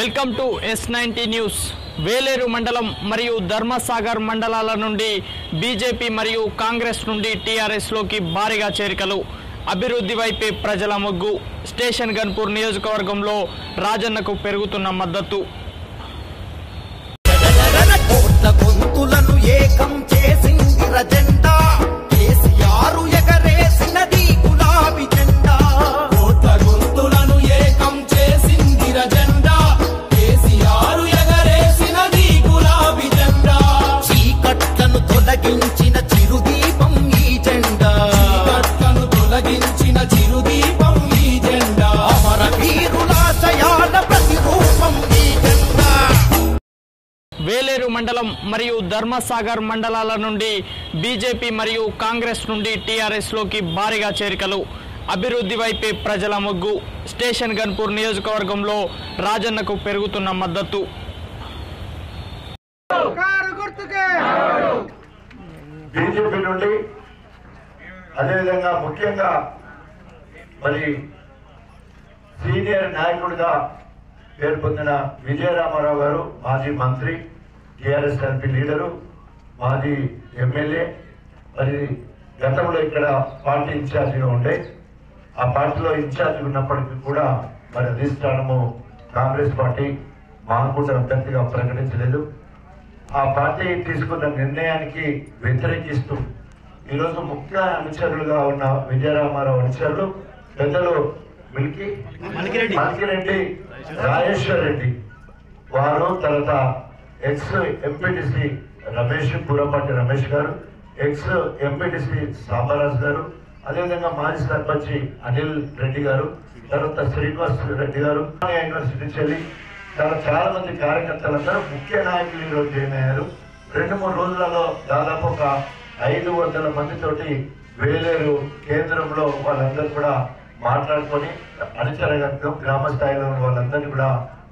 welcome to S ninety news Veleru మండలం మరియు ధర్మసాగర్ మండలాల నుండి బీజేపీ మరియు కాంగ్రెస్ నుండి టీఆర్ఎస్లోకి భారీగా చేరికలు అభివృద్ధి వైపే ప్రజల మొగ్గు స్టేషన్ గన్పూర్ నియోజకవర్గంలో రాజన్నకు పెరుగుతున్న మద్దతు కోట్ల గొంతులను ఏకం చేసింది రజెండా కేసీఆర్ ఎగరేసినది గులాబీ జెండా కోట్ల గొంతులను ఏకం చేసింది రజెండా కేసీఆర్ ఎగరేసినది గులాబీ జెండా చీకట్లను తొలగించిన చిరుదీపం ఈ జెండా కట్లను తొలగించిన చిరుదీపం ఈ జెండా అమర వీరులాశయాల ప్రతిరూపం ఈ జెండా వేలేరు మండలం మరియు ధర్మసాగర్ మండలాల నుండి బీజేపీ మరియు కాంగ్రెస్ నుండి టీఆర్ఎస్లోకి భారీగా చేరికలు అభివృద్ధి వైపే ప్రజల మొగ్గు స్టేషన్ గన్పూర్ నియోజకవర్గంలో రాజన్నకు పెరుగుతున్న మద్దతు బీజేపీ నుండి అదేవిధంగా ముఖ్యంగా మరి సీనియర్ నాయకుడిగా పేరు పొందిన విజయరామారావు గారు మాజీ మంత్రి టిఆర్ఎస్ ఎంపీ లీడరు మాజీ ఎమ్మెల్యే మరి గతంలో ఇక్కడ పార్టీ ఇన్ఛార్జిగా ఉండే ఆ పార్టీలో ఇన్ఛార్జ్ ఉన్నప్పటికీ కూడా మరి అధిష్టానము కాంగ్రెస్ పార్టీ మాకు అభ్యర్థిగా ప్రకటించలేదు ఆ పార్టీ తీసుకున్న నిర్ణయానికి వ్యతిరేకిస్తూ ఈరోజు ముఖ్య అనుచరులుగా ఉన్న విజయరామారావు అనుచరులు పెద్దలు మిల్కి మల్కిరెడ్డి రాజేశ్వర్ రెడ్డి వారు తర్వాత ఎక్స్ ఎంపీటీసీ రమేష్ పూరపాటి రమేష్ గారు ఎక్స్ ఎంపీటీసీ సాంబరాజ్ గారు అదేవిధంగా మాజీ సర్పంచ్ అనిల్ రెడ్డి గారు తర్వాత శ్రీనివాస్ రెడ్డి గారు యూనివర్సిటీ చెల్లి చాలా చాలా మంది కార్యకర్తలందరూ ముఖ్య నాయకులు ఈరోజు జాయిన్ అయ్యారు రెండు మూడు రోజులలో దాదాపు ఒక ఐదు వందల మందితోటి వేలేరు కేంద్రంలో వాళ్ళందరూ కూడా మాట్లాడుకొని అనుచరగత్వం గ్రామ స్థాయిలో ఉన్న వాళ్ళందరినీ కూడా